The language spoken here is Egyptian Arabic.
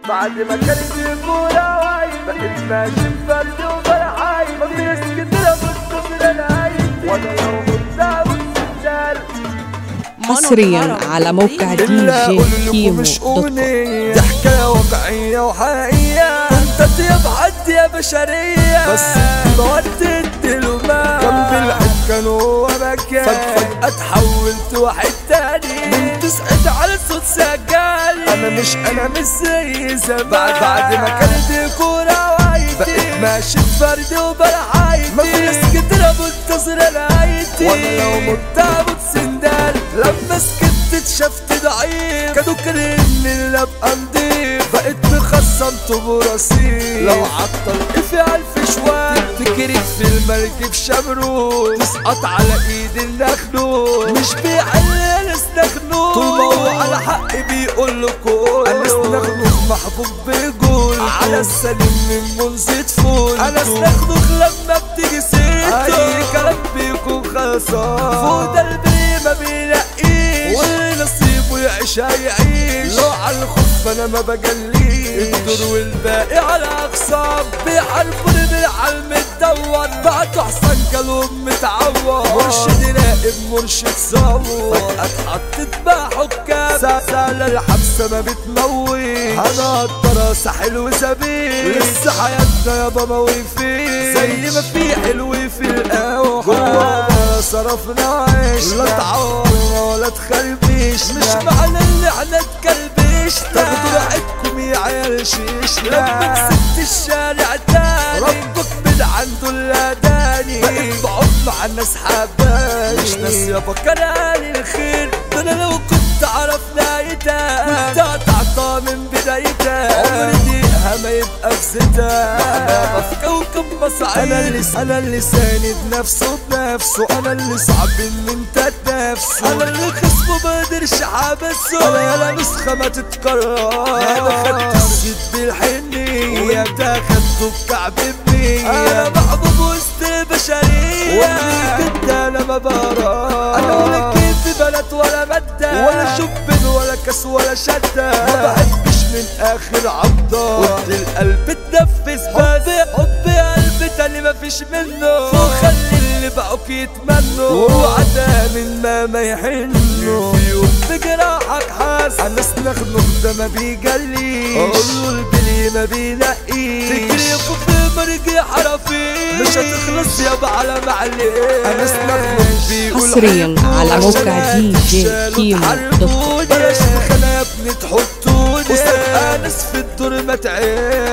بعد ما كانت الكورة وايد بقيت ماشي بفرد وفرحايد ما في اسكندرية بالطفل العايد وانا لو متساوي وسندال حصريا على موقع دي إلا جي أقول لكم كيمو مش دوت كوم. أغنية دي حكاية واقعية وحقيقية كنت أطيب حد يا بشرية بس وديت له ما جنب العيد كان هو مكان فجأة اتحولت واحد تاني من تسعد على صوت سجالي أنا مش أنا مش زي زمان بعد بعد ما كانت كورة وايدي بقيت ماشي بفردي وبلعايدي ما في اسكندرية منتظر العايدي وانا لو مت ابوت سندال لما سكت اتشفت ضعيف كانوا كارهني اللي ابقى نضيف بقيت مخصمت برصيف لو عطل في الف شوال تجري في المركب شمرون تسقط على ايد النخنوق مش بيعلي استخنوق طول ما هو على حق بيقول لكم انا استخنوق محبوب بيقول على السليم من منذ طفولته انا استخنوق لما بتيجي سيرته اي كلام بيكون خلصان فوق قلبي ما بيلاقيش واللي نصيبه يعيش هيعيش لو على الخف انا ما بجليش الدور والباقي على اقسام بيحاربوني بالعلم الدور بعته حسن كلهم متعور مرشد راقب مرشد صور فجأة اتحطت بقى حكام سالة الحبسة ما بتموت انا الدراسة حلو سبيل لسه حياتنا يابا موقفين زي ما في حلو في القهوة جوانا صرفنا عيش لا تعورنا ولا تخربيش مش معنى اللي احنا تكلبش تاخدوا راحتكم يا عيال شيش لما كسبت الشارع تاني ربك من عنده اللاداني بقيت بقعد مع الناس حبايب مش ناس يابا كراني الخير ده انا لو كنت اعرف نهايتها كنت هتعطى من بدايتها عمري دقيقها ما يبقى في ستها محبابة في كوكب مصر انا اللي انا اللي ساند نفسه بنفسه انا اللي صعب ان انت تنافسه انا اللي خصمه ما قدرش حابسه انا يالا نسخة ما تتكرر انا خدت الزيت بالحنية انت خدته بكعب بمية انا محبوب وسط البشرية ومن كنت انا ما برا انا ولا كيف بلد ولا مادة ولا شب ولا كاس ولا شدة ما بحبش من اخر عضة قلت القلب تنفس بس حبي قلب تاني مفيش منه وخلي اللي بقوك يتمنوا وعدا من ما ما يحنوا في يوم بجراحك حاس انا استخنق ده ما بيجليش اقوله البلي ما بينقيش تجري في مرجي حرفي مش هتخلص يابا على معلش انا استخنق بيقول حصرياً على عشان موقع دي جي شالوا كيمو دوت كوم. تحاربوني. بلاش تخنا يا ابني تحطوني وسط انس في الدور ما تعيش